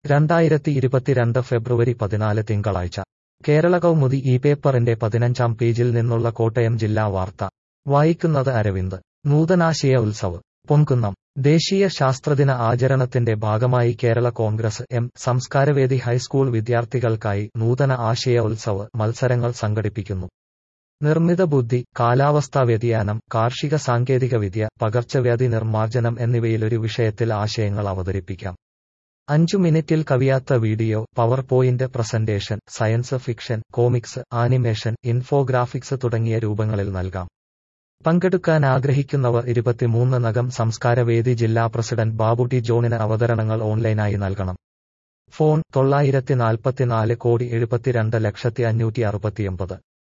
രണ്ടായിരത്തി ഇരുപത്തിരണ്ട് ഫെബ്രുവരി പതിനാല് തിങ്കളാഴ്ച കേരള കൗമുദി ഈ പേപ്പറിന്റെ പതിനഞ്ചാം പേജിൽ നിന്നുള്ള കോട്ടയം ജില്ലാ വാർത്ത വായിക്കുന്നത് അരവിന്ദ് നൂതനാശയ ഉത്സവ് പൊൻകുന്നം ദേശീയ ശാസ്ത്രദിന ആചരണത്തിന്റെ ഭാഗമായി കേരള കോൺഗ്രസ് എം സംസ്കാരവേദി ഹൈസ്കൂൾ വിദ്യാർത്ഥികൾക്കായി നൂതന ആശയ ഉത്സവ് മത്സരങ്ങൾ സംഘടിപ്പിക്കുന്നു നിർമ്മിത ബുദ്ധി കാലാവസ്ഥാ വ്യതിയാനം കാർഷിക സാങ്കേതികവിദ്യ പകർച്ചവ്യാധി നിർമ്മാർജ്ജനം എന്നിവയിലൊരു വിഷയത്തിൽ ആശയങ്ങൾ അവതരിപ്പിക്കാം അഞ്ചു മിനിറ്റിൽ കവിയാത്ത video PowerPoint presentation science fiction comics animation infographics തുടങ്ങിയ രൂപങ്ങളിൽ നൽകാം പങ്കെടുക്കാൻ ആഗ്രഹിക്കുന്നവർ ഇരുപത്തിമൂന്ന് നകം സംസ്കാരവേദി ജില്ലാ പ്രസിഡന്റ് ബാബുട്ടി ജോണിന് അവതരണങ്ങൾ ഓൺലൈനായി നൽകണം ഫോൺ തൊള്ളായിരത്തി നാൽപ്പത്തിനാല് കോടി എഴുപത്തിരണ്ട് ലക്ഷത്തി അഞ്ഞൂറ്റി അറുപത്തിയൊമ്പത്